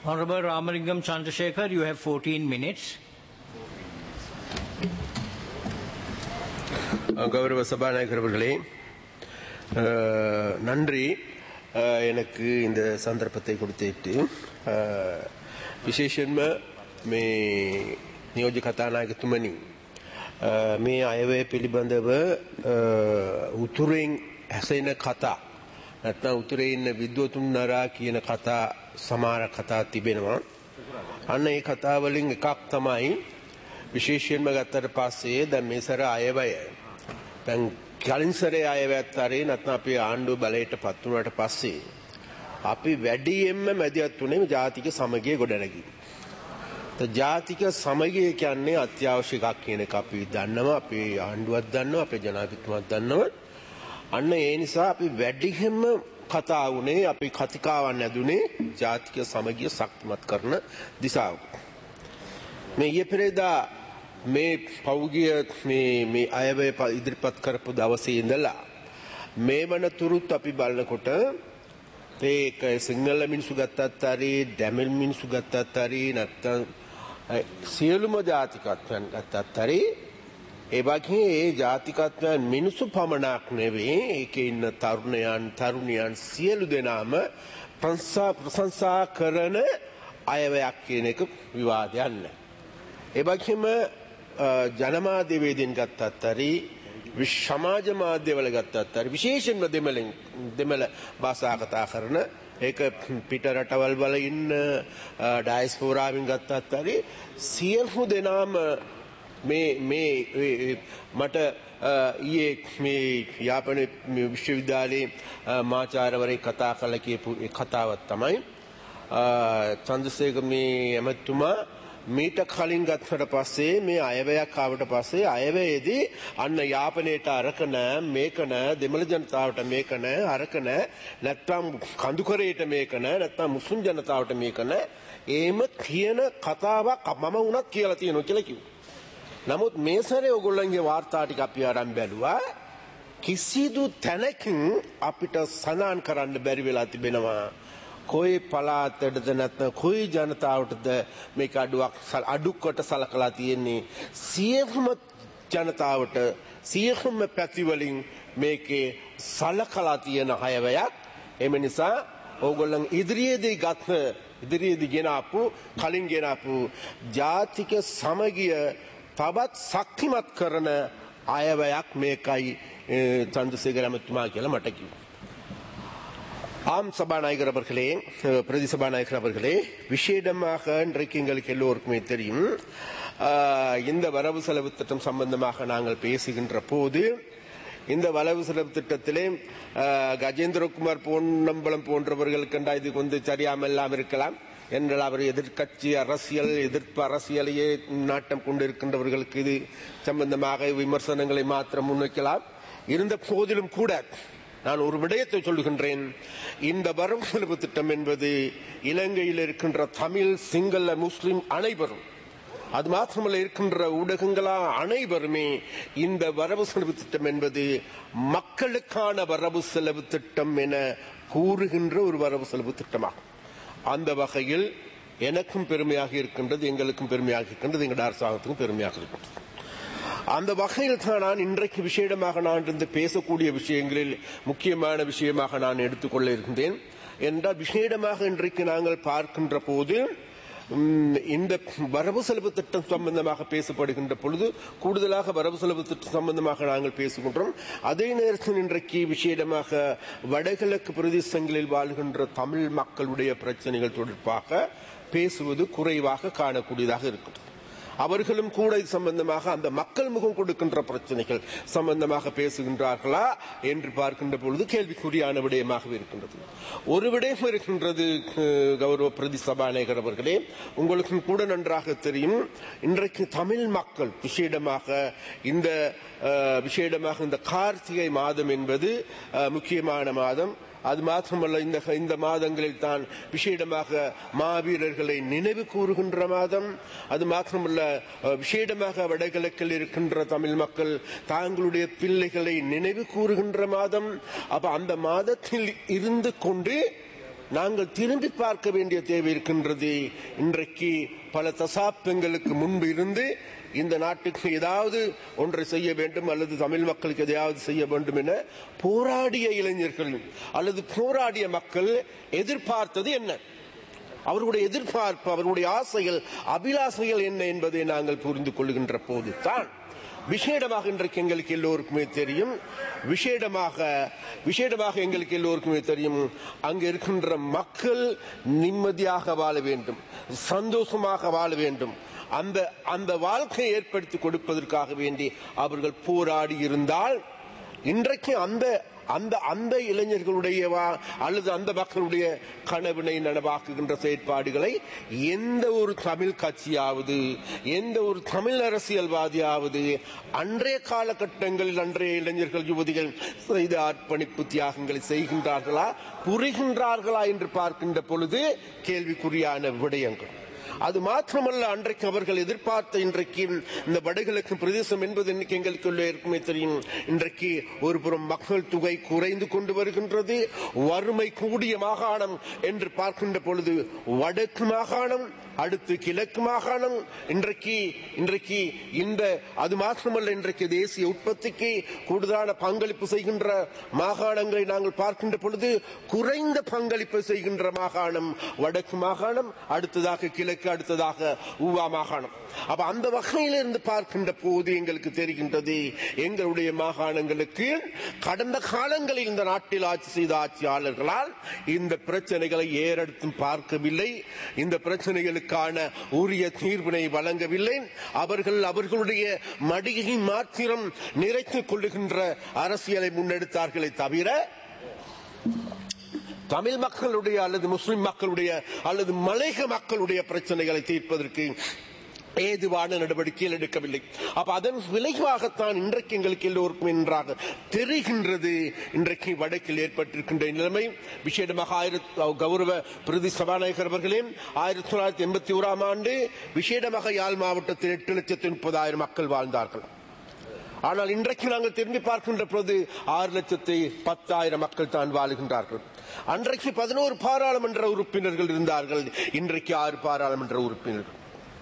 Honorable Ramalingam Chandrasekhar, you have 14 minutes. கௌரவ சபாநாயகர் அவர்களே அஹ், நன்றி அஹ், எனக்கு இந்த சந்தர்ப்பத்தை கொடுத்துட்டு அஹ், විශේෂයෙන්ම මේ නියෝජ්‍ය කතානායකතුමනි අ, මේ අයවැය පිළිබඳව අ, උතුරෙන් හැසෙන කතා නැත්නම් උතුරේ ඉන්න විද්වතුන් නරා කියන කතා සමහර කතා තිබෙනවා අන්න ඒ කතාවලින් එකක් තමයි විශේෂයෙන්ම ගත්තට පස්සේ දැන් මේ සැර අයවැය දැන් කලින් සැරේ අයවැයත් හරි නැත්නම් අපේ ආණ්ඩුව බලයට පත් වුණාට පස්සේ අපි වැඩියෙන්ම මැදිහත් වුණේ ජාතික සමගිය ගොඩනැගීම. ත ජාතික සමගිය කියන්නේ අත්‍යවශ්‍ය එකක් කියන එක අපි දන්නවා අපේ ආණ්ඩුවත් දන්නවා අපේ ජනාධිපතිතුමත් දන්නවා. අන්න ඒ නිසා අපි වැඩිහෙන්ම කතා වුණේ අපි කතිකාවන් ඇදුනේ ජාතික සමගිය ශක්තිමත් කරන දිසාවක. මේ ඊයේ පෙරේදා මේ පෞගිය මේ මේ අයවැය ප- ඉදිරිපත් කරපු දවසේ ඉඳලා මේ වනතුරුත් අපි බලනකොට ඒක සිංහල මිනිසු ගත්තත් හරි දැමිල් මිනිසු ගත්තත් හරි නැත්තම් අ, සියලුම ජාතිකත්වයන් ගත්තත් හරි ඒ වගේ ඒ ජාතිකත්වයන් මිනිසු පමණක් නෙවෙයි ඒකේ ඉන්න තරුණයන් තරුණියන් සියලු දෙනාම ප්‍රශංසා ප්‍රශංසා කරන අයවැයක් කියන එක විවාදයක් නැහැ. ඒ වගේම අ, ජනමාධ්‍යවේදීන් ගත්තත් හරි විශ්- සමාජ මාධ්‍යවල ගත්තත් හරි විශේෂයෙන්ම දෙමළෙන් දෙමළ භාෂා කතා කරන ඒක පිට රටවල් වල ඉන්න ඩයස්පෝරාවෙන් ගත්තත් හරි සියලු දෙනාම මේ මේ ඒ- මට අ, ඊයේ මේ යාපන විශ්වවිද්‍යාලයේ අ, මාචාර්යවරයෙක් කතා කළ කියපු ඒ කතාවක් තමයි චන්දසේක මේ ඇමතුමා මීට කලින් ගත්තට පස්සේ මේ අයවැයක් ආවට පස්සේ අයවැයේදී අන්න යාපනයට අරක නෑ මේක නෑ දෙමළ ජනතාවට මේක නෑ අරක නෑ නැත්තම් කඳුකරයට මේක නෑ නැත්තම් මුස්ලිම් ජනතාවට මේක නෑ ඒම කියන කතාවක් මම වුණත් කියලා තියෙනවා කියලා කිව්වා. නමුත් මේ සැරේ ඔයගොල්ලන්ගේ වාර්තා ටික අපි අරන් බැලුවා කිසිදු තැනකින් අපිට සඳහන් කරන්න බැරි වෙලා තිබෙනවා කොයි පලාතටද නැත්නම් කොයි ජනතාවටද මේක අඩුවක් සල- අඩුක්කොට සලකලා තියෙන්නේ සියලුම ජනතාවට සියලුම පැතිවලින් මේකේ සලකලා තියෙන හයවයක් එම නිසා ඕගොල්ලන් ඉදිරියේදී ගත්ත ඉදිරියේදී ගෙනාපු කලින් ගෙනාපු ජාතික සමගිය තවත් ශක්තිමත් කරන අයවැයක් මේකයි අ, චන්ද්‍රසේකර ඇමතුමා කියලා මට කිව්වා. ஆம் சபாநாயகர் அவர்களே அஹ், பிரதி சபாநாயகர் அவர்களே விஷேடமாக இன்றைக்கு எங்களுக்கு எல்லோருக்குமே தெரியும் ஆஹ், இந்த வரவு செலவு திட்டம் சம்பந்தமாக நாங்கள் பேசுகின்ற போது இந்த வரவு செலவு திட்டத்திலே ஆஹ், கஜேந்திரகுமார் பொன்னம்பலம் போன்றவர்களுக்கு இது கொஞ்சம் சரியாமல்லாம் இருக்கலாம் என்றால் அவர் எதிர்க்கட்சி அரசியல் எதிர்ப்பு அரசியலையே நாட்டம் கொண்டிருக்கின்றவர்களுக்கு இது சம்பந்தமாக விமர்சனங்களை மாத்திரம் முன்வைக்கலாம் இருந்த போதிலும் கூட நான் ஒரு விடயத்தை சொல்லுகின்றேன் இந்த வரவு செலவு திட்டம் என்பது இலங்கையில் இருக்கின்ற தமிழ் சிங்கள முஸ்லிம் அனைவரும் அது மாத்திரமல்ல இருக்கின்ற ஊடகங்களா அனைவருமே இந்த வரவு செலவு திட்டம் என்பது மக்களுக்கான வரவு செலவு திட்டம் என கூறுகின்ற ஒரு வரவு செலவு திட்டமாகும் அந்த வகையில் எனக்கும் பெருமையாக இருக்கின்றது எங்களுக்கும் பெருமையாக இருக்கின்றது எங்கள் அரசாங்கத்துக்கும் பெருமையாக இருக்கின்றது அந்த வகையில் தான் நான் இன்றைக்கு விஷயமாக நான் இருந்து பேசக்கூடிய விஷயங்களில் முக்கியமான விஷயமாக நான் எடுத்துக்கொள்ள இருக்கின்றேன் என்றால் விஷேடமாக இன்றைக்கு நாங்கள் பார்க்கின்ற போது உம், இந்த வரவு செலவு திட்டம் சம்பந்தமாக பேசப்படுகின்ற பொழுது கூடுதலாக வரவு செலவு திட்டம் சம்பந்தமாக நாங்கள் பேசுகின்றோம் அதே நேரத்தில் இன்றைக்கு விஷேடமாக வடகிழக்கு பிரதேசங்களில் வாழ்கின்ற தமிழ் மக்களுடைய பிரச்சனைகள் தொடர்பாக பேசுவது குறைவாக காணக்கூடியதாக இருக்கிறது அவர்களும் கூட இது சம்பந்தமாக அந்த மக்கள் முகம் கொடுக்கின்ற பிரச்சனைகள் சம்பந்தமாக பேசுகின்றார்களா என்று பார்க்கின்ற பொழுது கேள்விக்குறியான விடயமாகவே இருக்கின்றது ஒரு விடயம் இருக்கின்றது அஹ், கௌரவ பிரதி சபாநாயகர் அவர்களே உங்களுக்கும் கூட நன்றாக தெரியும் இன்றைக்கு தமிழ் மக்கள் விசேடமாக இந்த அஹ், விசேடமாக இந்த கார்த்திகை மாதம் என்பது அஹ், முக்கியமான மாதம் அது மாத்திரமல்ல இந்த இந்த மாதங்களில் தான் விசேடமாக மாவீரர்களை நினைவு கூறுகின்ற மாதம் அது மாத்திரமல்ல அஹ், விசேடமாக வடகிழக்கில் இருக்கின்ற தமிழ் மக்கள் தாங்களுடைய பிள்ளைகளை நினைவு கூறுகின்ற மாதம் அப்ப அந்த மாதத்தில் இருந்து கொண்டு நாங்கள் திரும்பி பார்க்க வேண்டிய தேவை இருக்கின்றது இன்றைக்கு பல தசாப்தங்களுக்கு முன்பு இருந்து இந்த நாட்டுக்கு ஏதாவது ஒன்றை செய்ய வேண்டும் அல்லது தமிழ் மக்களுக்கு எதையாவது செய்ய வேண்டும் என போராடிய இளைஞர்கள் அல்லது போராடிய மக்கள் எதிர்பார்த்தது என்ன அவர்களுடைய எதிர்பார்ப்பு அவர்களுடைய ஆசைகள் அபிலாசைகள் என்ன என்பதை நாங்கள் புரிந்து கொள்கின்ற போதுதான் விசேடமாக இன்றைக்கு எங்களுக்கு எல்லோருக்குமே தெரியும் விசேடமாக விசேடமாக எங்களுக்கு எல்லோருக்குமே தெரியும் அங்க இருக்கின்ற மக்கள் நிம்மதியாக வாழ வேண்டும் சந்தோஷமாக வாழ வேண்டும் அந்த அந்த வாழ்க்கையை ஏற்படுத்தி கொடுப்பதற்காக வேண்டி அவர்கள் போராடி இருந்தால் இன்றைக்கு அந்த அந்த அந்த இளைஞர்களுடைய வா- அல்லது அந்த மக்களுடைய கனவினை நனவாக்குகின்ற செயற்பாடுகளை எந்த ஒரு தமிழ் கட்சியாவது எந்த ஒரு தமிழ் அரசியல்வாதியாவது அன்றைய காலகட்டங்களில் அன்றைய இளைஞர்கள் யுவதிகள் செய்த அர்ப்பணிப்பு தியாகங்களை செய்கின்றார்களா புரிகின்றார்களா என்று பார்க்கின்ற பொழுது கேள்விக்குறியான விடயங்கள் அது மாத்திரமல்ல அன்றைக்கு அவர்கள் எதிர்பார்த்த இன்றைக்கு இந்த வடகிழக்கு பிரதேசம் என்பது இன்னைக்கு எங்களுக்கு இருக்குமே தெரியும் இன்றைக்கு ஒரு புறம் மக்கள் தொகை குறைந்து கொண்டு வருகின்றது வறுமை கூடிய மாகாணம் என்று பார்க்கின்ற பொழுது வடக்கு மாகாணம் அடுத்து கிழக்கு மாகாணம் இன்றைக்கு இன்றைக்கு இந்த அது மாத்திரமல்ல இன்றைக்கு தேசிய உற்பத்திக்கு கூடுதலான பங்களிப்பு செய்கின்ற மாகாணங்களை நாங்கள் பார்க்கின்ற பொழுது குறைந்த பங்களிப்பு செய்கின்ற மாகாணம் வடக்கு மாகாணம் அடுத்ததாக கிழக்கு அடுத்ததாக ஊவா மாகாணம் அப்ப அந்த வகையில இருந்து பார்க்கின்ற போது எங்களுக்கு தெரிகின்றது எங்களுடைய மாகாணங்களுக்கு கடந்த காலங்களில் இந்த நாட்டில் ஆட்சி செய்த ஆட்சியாளர்களால் இந்த பிரச்சனைகளை ஏறெடுத்தும் பார்க்கவில்லை இந்த பிரச்சனைகளுக்கான உரிய தீர்வினை வழங்கவில்லை அவர்கள் அவர்களுடைய மடியை மாத்திரம் நிறைத்துக் கொள்ளுகின்ற அரசியலை முன்னெடுத்தார்களே தவிர தமிழ் மக்களுடைய அல்லது முஸ்லிம் மக்களுடைய அல்லது மலைக மக்களுடைய பிரச்சனைகளை தீர்ப்பதற்கு ஏதுவான நடவடிக்கைகள் எடுக்கவில்லை அப்ப அதன் விளைவாகத்தான் இன்றைக்கு எங்களுக்கு எல்லோருக்கும் என்றாக தெரிகின்றது இன்றைக்கு வடக்கில் ஏற்பட்டிருக்கின்ற நிலைமை விசேடமாக ஆயிரத்தி கௌரவ பிரதி சபாநாயகர் அவர்களே ஆயிரத்தி தொள்ளாயிரத்தி எண்பத்தி ஓராம் ஆண்டு விசேடமாக யாழ் மாவட்டத்தில் எட்டு லட்சத்தி முப்பதாயிரம் மக்கள் வாழ்ந்தார்கள் ஆனால் இன்றைக்கு நாங்கள் திரும்பி பார்க்கின்ற பொழுது ஆறு லட்சத்தி பத்தாயிரம் மக்கள் தான் வாழுகின்றார்கள் அன்றைக்கு பதினோரு பாராளுமன்ற உறுப்பினர்கள் இருந்தார்கள் இன்றைக்கு ஆறு பாராளுமன்ற உறுப்பினர்கள்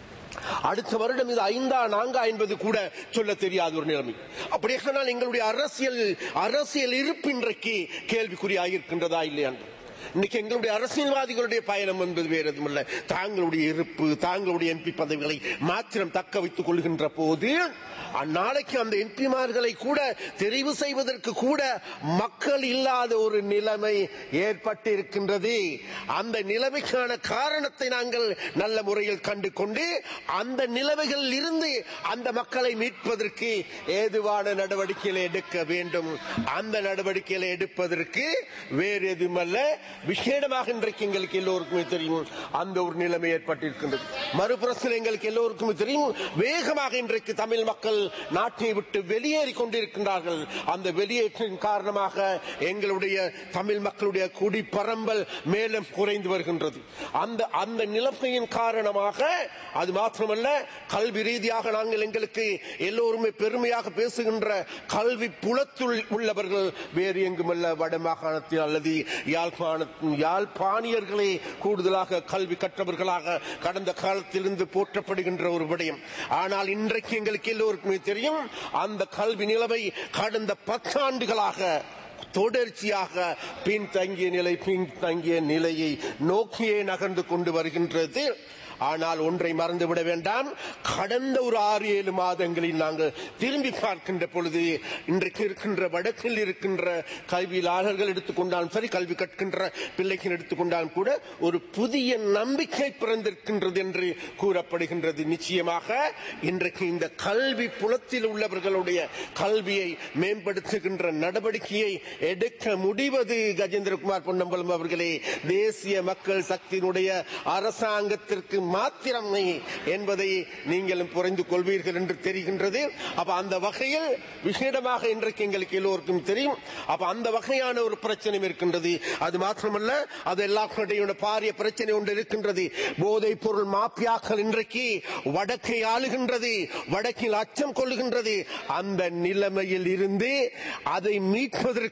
அடுத்த வருடம் இது ஐந்தா நான்கா என்பது கூட சொல்ல தெரியாத ஒரு நிலைமை அப்படியானால் எங்களுடைய அரசியல் அரசியல் இருப்பு இன்றைக்கு கேள்விக்குறியாகிருக்கின்றதா இல்லையா என்று. இன்னைக்கு எங்களுடைய அரசியல்வாதிகளுடைய பயணம் என்பது வேறு எதுவுமல்ல தாங்களுடைய இருப்பு தாங்களுடைய எம்பி பதவிகளை மாத்திரம் தக்க வைத்துக் கொள்கின்ற போது அந்நாளைக்கு அந்த எம்பிமார்களை கூட தெரிவு செய்வதற்கு கூட மக்கள் இல்லாத ஒரு நிலைமை ஏற்பட்டு இருக்கின்றது அந்த நிலைமைக்கான காரணத்தை நாங்கள் நல்ல முறையில் கண்டு கொண்டு அந்த நிலைமைகளில் இருந்து அந்த மக்களை மீட்பதற்கு ஏதுவான நடவடிக்கைகளை எடுக்க வேண்டும் அந்த நடவடிக்கைகளை எடுப்பதற்கு வேறு எதுவுமல்ல விசேடமாக இன்றைக்கு எங்களுக்கு எல்லோருக்குமே தெரியும் அந்த ஒரு நிலைமை ஏற்பட்டிருக்கின்றது மறுபுறத்தில் எங்களுக்கு எல்லோருக்குமே தெரியும் வேகமாக இன்றைக்கு தமிழ் மக்கள் நாட்டை விட்டு வெளியேறி கொண்டிருக்கின்றார்கள் அந்த வெளியேற்றின் காரணமாக எங்களுடைய தமிழ் மக்களுடைய குடிப்பரம்பல் மேலும் குறைந்து வருகின்றது அந்த அந்த நிலைமையின் காரணமாக அது மாத்திரமல்ல கல்வி ரீதியாக நாங்கள் எங்களுக்கு எல்லோருமே பெருமையாக பேசுகின்ற கல்வி புலத்துள் உள்ளவர்கள் வேறு எங்குமல்ல வட மாகாணத்தில் அல்லது யாழ்ப்பாண யாழ்ப்பாணியர்களே கூடுதலாக கல்வி கற்றவர்களாக கடந்த காலத்திலிருந்து போற்றப்படுகின்ற ஒரு விடயம் ஆனால் இன்றைக்கு எங்களுக்கு எல்லோருக்குமே தெரியும் அந்த கல்வி நிலைமை கடந்த பத்தாண்டுகளாக தொடர்ச்சியாக பின்தங்கிய நிலை பின்தங்கிய நிலையை நோக்கியே நகர்ந்து கொண்டு வருகின்றது ஆனால் ஒன்றை மறந்துவிட வேண்டாம் கடந்த ஒரு ஆறு ஏழு மாதங்களில் நாங்கள் திரும்பி பார்க்கின்ற பொழுது இன்றைக்கு இருக்கின்ற வடக்கில் இருக்கின்ற கல்வியாளர்கள் எடுத்துக்கொண்டாலும் சரி கல்வி கற்கின்ற பிள்ளைகள் எடுத்துக்கொண்டாலும் கூட ஒரு புதிய நம்பிக்கை பிறந்திருக்கின்றது என்று கூறப்படுகின்றது நிச்சயமாக இன்றைக்கு இந்த கல்வி புலத்தில் உள்ளவர்களுடைய கல்வியை மேம்படுத்துகின்ற நடவடிக்கையை எடுக்க முடிவது கஜேந்திரகுமார் பொன்னம்பலம் அவர்களே தேசிய மக்கள் சக்தியினுடைய அரசாங்கத்திற்கு மாத்திரமே என்பதை நீங்களும் புரிந்து கொள்வீர்கள் என்று தெரிகின்றது அப்ப அந்த வகையில் விசேடமாக இன்றைக்கு எங்களுக்கு எல்லோருக்கும் தெரியும் அப்ப அந்த வகையான ஒரு பிரச்சனை இருக்கின்றது அது மாத்திரமல்ல அது எல்லாருடைய பாரிய பிரச்சனை ஒன்று இருக்கின்றது போதைப் பொருள் மாப்பியாக்கள் இன்றைக்கு வடக்கை ஆளுகின்றது வடக்கில் அச்சம் கொள்ளுகின்றது அந்த நிலைமையில் இருந்து அதை மீட்பதற்கு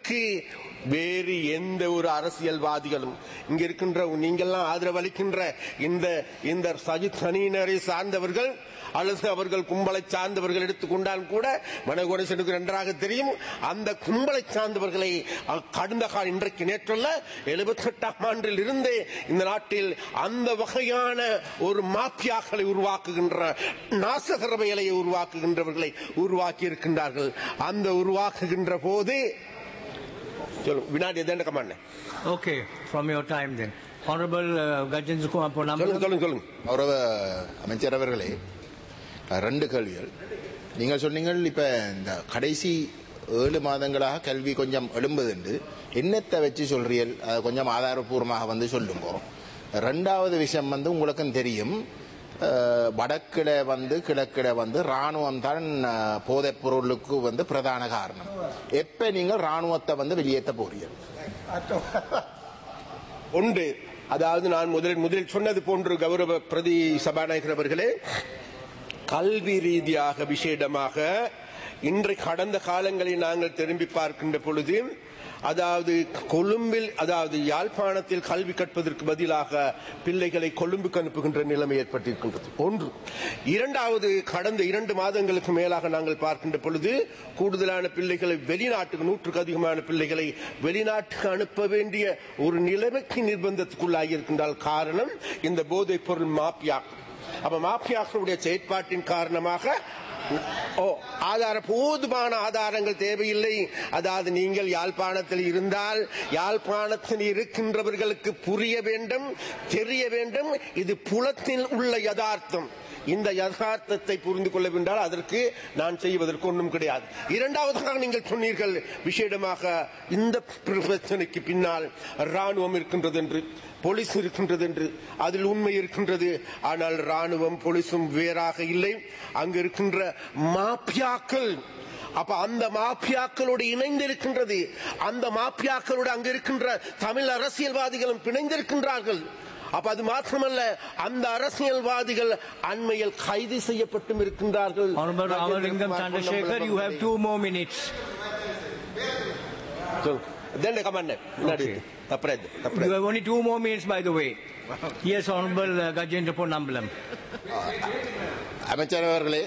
உங்களுக்கு வேறு எந்த ஒரு அரசியல்வாதிகளும் இங்க இருக்கின்ற நீங்கெல்லாம் ஆதரவு அளிக்கின்ற இந்த இந்த சஜித் அணியினரை சார்ந்தவர்கள் அல்லது அவர்கள் கும்பலை சார்ந்தவர்கள் எடுத்துக்கொண்டால் கூட மனகோடசனுக்கு நன்றாக தெரியும் அந்த கும்பலை சார்ந்தவர்களை அஹ், கடந்த கால இன்றைக்கு நேற்றுள்ள எழுபத்தி எட்டாம் ஆண்டில் இருந்தே இந்த நாட்டில் அந்த வகையான ஒரு மாப்பியாக்களை உருவாக்குகின்ற நாசகர வேலையை உருவாக்குகின்றவர்களை உருவாக்கி இருக்கின்றார்கள் அந்த உருவாக்குகின்ற போது சொல்லு வினாடி எதேண்ட கமாண்ட Okay, from your time then. Honorable uh, Gajendra Kumar சொல்லுங்க Ponnambalam. சொல்லுங்க சொல்லுங்க கௌரவ அமைச்சர் அவர்களே ரெண்டு கேள்விகள் நீங்கள் சொன்னீங்கள் இப்ப இந்த கடைசி ஏழு மாதங்களாக கல்வி கொஞ்சம் எழும்புதுண்டு என்னத்தை வச்சு சொல்றீர்கள் அதை கொஞ்சம் ஆதாரபூர்வமாக வந்து சொல்லுங்க ரெண்டாவது விஷயம் வந்து உங்களுக்கும் தெரியும் அஹ், வடக்கில வந்து கிழக்கில வந்து ராணுவம் தான் அஹ், போதைப் பொருளுக்கு வந்து பிரதான காரணம் எப்ப நீங்கள் ராணுவத்தை வந்து வெளியேற்ற போறீர்கள் ஒன்று அதாவது நான் முதலில் முதலில் சொன்னது போன்று கௌரவ பிரதி சபாநாயகர் அவர்களே கல்வி ரீதியாக விசேடமாக இன்று கடந்த காலங்களில் நாங்கள் திரும்பி பார்க்கின்ற பொழுது அதாவது கொழும்பில் அதாவது யாழ்ப்பாணத்தில் கல்வி கற்பதற்கு பதிலாக பிள்ளைகளை கொழும்புக்கு அனுப்புகின்ற நிலைமை ஏற்பட்டிருக்கின்றது ஒன்று இரண்டாவது கடந்த இரண்டு மாதங்களுக்கு மேலாக நாங்கள் பார்க்கின்ற பொழுது கூடுதலான பிள்ளைகளை வெளிநாட்டுக்கு நூற்றுக்கு அதிகமான பிள்ளைகளை வெளிநாட்டுக்கு அனுப்ப வேண்டிய ஒரு நிலைமைக்கு நிர்பந்தத்துக்குள்ளாகி இருக்கின்றால் காரணம் இந்த போதைப் பொருள் மாப்பியா அப்ப மாப்பியாக்களுடைய செயற்பாட்டின் காரணமாக ஓ ஆதார போதுமான ஆதாரங்கள் தேவையில்லை அதாவது நீங்கள் யாழ்ப்பாணத்தில் இருந்தால் யாழ்ப்பாணத்தில் இருக்கின்றவர்களுக்கு புரிய வேண்டும் தெரிய வேண்டும் இது புலத்தில் உள்ள யதார்த்தம் இந்த யதார்த்தத்தை புரிந்து கொள்ள வேண்டால் அதற்கு நான் செய்வதற்கு ஒன்றும் கிடையாது இரண்டாவதாக நீங்கள் சொன்னீர்கள் விசேடமாக இந்த பிரச்சனைக்கு பின்னால் ராணுவம் இருக்கின்றது என்று போலீஸ் இருக்கின்றது என்று அதில் உண்மை இருக்கின்றது ஆனால் ராணுவம் போலீஸும் வேறாக இல்லை அங்கு இருக்கின்ற மாப்பியாக்கள் அப்ப அந்த மாப்பியாக்களோடு இணைந்திருக்கின்றது அந்த மாப்பியாக்களோடு அங்கு இருக்கின்ற தமிழ் அரசியல்வாதிகளும் பிணைந்திருக்கின்றார்கள் அப்ப அது மாத்திரமல்ல அந்த அரசியல்வாதிகள் அண்மையில் கைது செய்யப்பட்டும் இருக்கின்றார்கள் Honorable Ramalingam Chandrasekhar, you have two more minutes. தென் கமாண்ட முன்னாடி Okay. தப்புறது You தப்புறது have only two more minutes, by the way. Yes, Honorable uh, Gajendra Ponnambalam. அமைச்சர் அவர்களே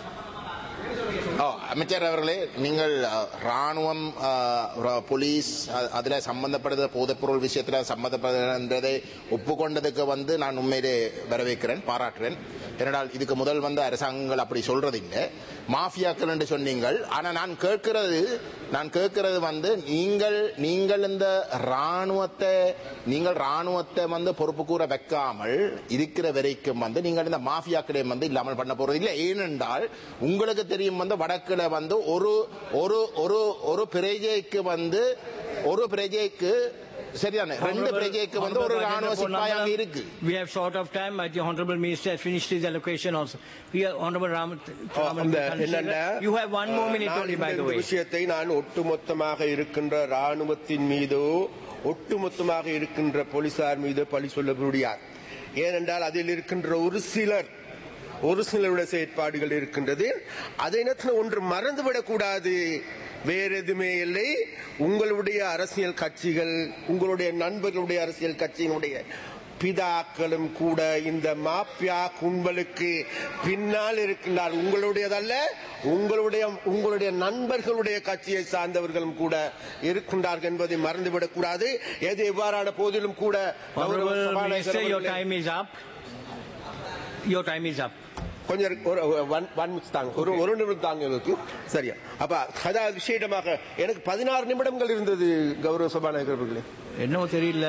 ஓ, அமைச்சர் அவர்களே நீங்கள் அ, ராணுவம் அ, ர- போலீஸ் அ- அதுல சம்பந்தப்படுற போதைப்பொருள் விஷயத்துல சம்பந்தப்படுறதை ஒப்புக்கொண்டதுக்கு வந்து நான் உண்மையிலே வரவேற்கிறேன் பாராட்டுறேன் ஏனென்றால் இதுக்கு முதல் வந்து அரசாங்கங்கள் அப்படி சொல்றது இல்லை மாஃபியாக்கள் என்று சொன்னீங்கள் ஆனா நான் கேட்கிறது நான் கேட்கிறது வந்து நீங்கள் நீங்கள் இந்த ராணுவத்தை நீங்கள் ராணுவத்தை வந்து பொறுப்பு கூற வைக்காமல் இருக்கிற வரைக்கும் வந்து நீங்கள் இந்த மாஃபியாக்களையும் வந்து இல்லாமல் பண்ண போறது இல்லை ஏனென்றால் உங்களுக்கு தெரியும் வந்து வடக்குல வந்து ஒரு ஒரு ஒரு ஒரு பிரஜைக்கு வந்து ஒரு பிரஜைக்கு சரிதானே ரெண்டு Honorable- பிரஜைக்கு வந்து ஒரு Honorable ராணுவ Gajendra சிப்பாய் அங்க Ponnambalam, இருக்கு We have short of time. I think Honorable Minister has finished his allocation also. We are, Honorable Ram, O, Ramalingam அந்த Chandrasekhar, என்னன்னா, you have one more minute நான் only, இந்த by the இந்த way. விஷயத்தை நான் ஒட்டுமொத்தமாக இருக்கின்ற ராணுவத்தின் மீதோ ஒட்டுமொத்தமாக இருக்கின்ற போலீசார் மீதோ பழி சொல்ல முடியாது ஏனென்றால் அதில் இருக்கின்ற ஒரு சிலர் ஒரு சிலருடைய செயற்பாடுகள் இருக்கின்றது அதை நேரத்தில் ஒன்று மறந்துவிடக் கூடாது வேற எதுவுமே இல்லை உங்களுடைய அரசியல் கட்சிகள் உங்களுடைய நண்பர்களுடைய அரசியல் கட்சியினுடைய பிதாக்களும் கூட இந்த மாப்பியா கும்பலுக்கு பின்னால் இருக்கின்றார் உங்களுடையதல்ல உங்களுடைய உங்களுடைய நண்பர்களுடைய கட்சியை சார்ந்தவர்களும் கூட இருக்கின்றார்கள் என்பதை மறந்துவிடக் கூடாது எது எவ்வாறான போதிலும் கூட கௌரவ Honorable சபாநாயகர் Minister, your அவர்களே, time is up. Your time is up. கொஞ்சம் இருக்கு. ஒரு ஒன் ஒன் மினிட்ஸ் தாங்க ஒரு ஒரு நிமிடம் தாங்க எங்களுக்கு சரியா அப்ப அதாவது விசேடமாக எனக்கு பதினாறு நிமிடங்கள் இருந்தது கௌரவ சபாநாயகர் அவர்களே என்னவோ தெரியல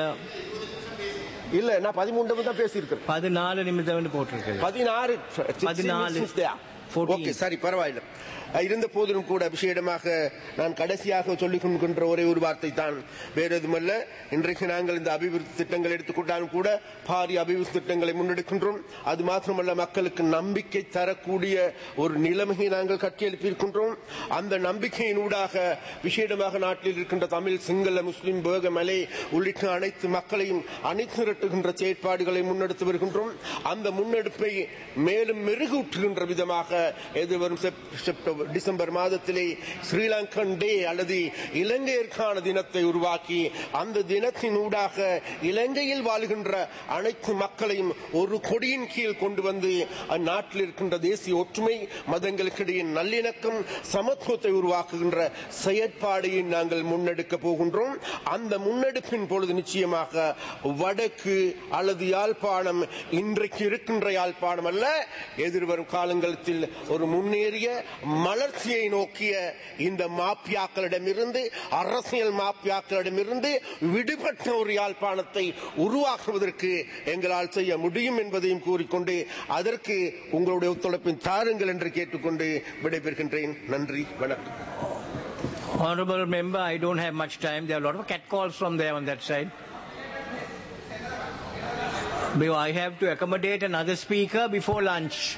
இல்ல நான் பதிமூணு நிமிடம் தான் பேசியிருக்கிறேன் பதினாலு நிமிடம் போட்டிருக்கு பதினாறு பதினாலு. ஓகே சரி பரவாயில்லை அஹ் இருந்த போதிலும் கூட விசேடமாக நான் கடைசியாக சொல்லிக் கொள்கின்ற ஒரே ஒரு வார்த்தை தான் வேற எதுவுமல்ல இன்றைக்கு நாங்கள் இந்த அபிவிருத்தி திட்டங்கள் எடுத்துக்கொண்டாலும் கூட பாரிய அபிவிருத்தி திட்டங்களை முன்னெடுக்கின்றோம் அது மாத்திரமல்ல மக்களுக்கு நம்பிக்கை தரக்கூடிய ஒரு நிலைமையை நாங்கள் கட்டியெழுப்பியிருக்கின்றோம் அந்த நம்பிக்கையின் ஊடாக விசேடமாக நாட்டில் இருக்கின்ற தமிழ் சிங்கள முஸ்லிம் பேக மலை உள்ளிட்ட அனைத்து மக்களையும் அணிதிரட்டுகின்ற செயற்பாடுகளை முன்னெடுத்து வருகின்றோம் அந்த முன்னெடுப்பை மேலும் மெருகூட்டுகின்ற விதமாக எதிர்வரும் செப்- செப்டம்பர் டிசம்பர் மாதத்திலே ஸ்ரீலங்கன் டே அல்லது இலங்கையருக்கான தினத்தை உருவாக்கி அந்த தினத்தின் ஊடாக இலங்கையில் வாழ்கின்ற அனைத்து மக்களையும் ஒரு கொடியின் கீழ் கொண்டு வந்து அந்நாட்டில் இருக்கின்ற தேசிய ஒற்றுமை மதங்களுக்கிடையே நல்லிணக்கம் சமத்துவத்தை உருவாக்குகின்ற செயற்பாடையை நாங்கள் முன்னெடுக்க போகின்றோம் அந்த முன்னெடுப்பின் பொழுது நிச்சயமாக வடக்கு அல்லது யாழ்ப்பாணம் இன்றைக்கு இருக்கின்ற யாழ்ப்பாணம் அல்ல எதிர்வரும் காலங்களில் ஒரு முன்னேறிய மலர்ச்சியை நோக்கிய இந்த மாப்பியாக்களிடமிருந்து அரசியல் மாப்பியாக்களிடமிருந்து விடுபட்ட ஒரு யாழ்ப்பாணத்தை உருவாக்குவதற்கு எங்களால் செய்ய முடியும் என்பதையும் கூறிக்கொண்டு அதற்கு உங்களுடைய ஒத்துழைப்பின் தாருங்கள் என்று கேட்டுக்கொண்டு விடைபெறுகின்றேன் நன்றி வணக்கம் Honorable member, I don't have much time. There are a lot of catcalls from there on that side. Because I have to accommodate another speaker before lunch.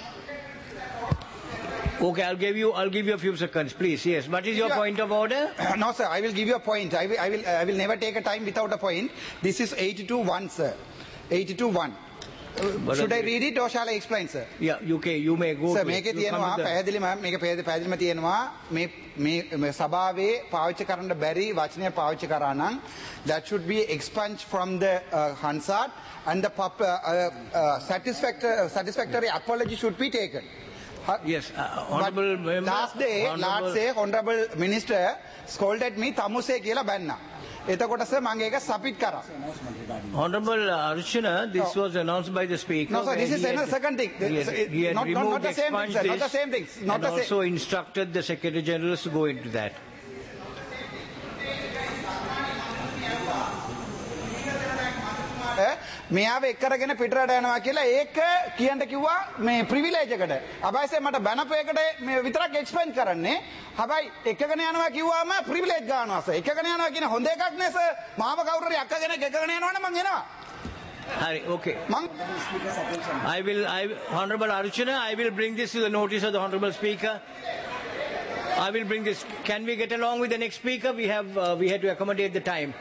Okay, I'll give you. I'll give you a few seconds, please. Yes. What is your Yeah. point of order? no, sir. I will give you a point. I will, I will, I will never take a time without a point. This is 82-1, sir. 82-1. Uh, But Should I okay. read it or shall I explain, sir? Yeah. You okay? You may go. Sir to it. මේකේ You come තියෙනවා to the- පැහැදිලිම මේක පැහැදිලි- පැහැදිලිම තියෙනවා මේ මේ මේ සභාවේ පාවිච්චි කරන්න බැරි වචනය පාවිච්චි කරා නම් that should be expunged from the uh, Hansard and the pub, uh, uh, uh, satisfactory, satisfactory apology should be taken. Ha- Yes, uh, But honorable member. last day honorable- last day honorable minister scolded me තමුසේ කියලා බැන්නා. එතකොට sir මම ඒක submit කරා. Honorable Archana, this No. was announced by the Speaker. No, sir, where this is he had- another second thing. He had, So it- he had not- not- not removed, the same thing, expunged sir, not the this, same thing, not and the same- also instructed the Secretary General to go into that. ඈ, මෙයාව එක්කරගෙන පිටරට යනවා කියලා ඒක කියන්න කිව්වා මේ privilege එකට. අබයිසේ මට බැනපු එකට මේ විතරක් එක්ස්පෙන්ඩ් කරන්නේ. හැබැයි එකගෙන යනවා කිව්වම ප්‍රිවිලේජ් ගන්නවා සර්. එකගෙන යනවා කියන හොඳ එකක් නේ සර්. මාව කවුරු හරි අක්කගෙන එකගෙන යනවනම් මං එනවා. Hari, okay. මං I will, I, Honorable Archana, I will bring this to the notice of the Honorable Speaker. I will bring this. Can we get along with the next speaker? We have, uh, we had to accommodate the time.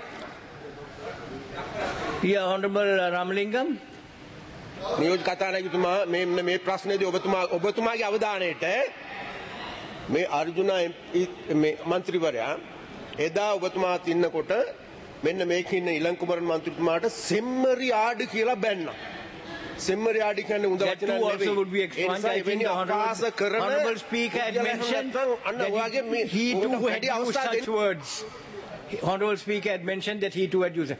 Yeah, Honorable uh, Ramalingam. නියෝජ කතානායකතුමා මේ මේ ප්‍රශ්නේදී ඔබතුමා ඔබතුමාගේ අවධානයට මේ අර්ජුන මේ මන්ත්‍රීවරයා එදා ඔබතුමාත් ඉන්නකොට මෙන්න මේක ඉන්න ඉලංකුමරන් මන්ත්‍රීතුමාට සෙම්මරි ආඩ කියලා බැන්නා. සෙම්මරි ආඩ කියන්නේ උඳ That too also would be expunged. I think the Honorable, Honorable Speaker had mentioned අන්න that ඔයාගේ මේ he, he too ඔබට had වැඩි used අවස්ථා such දෙන්න words. Honorable Speaker had mentioned that he too had used it.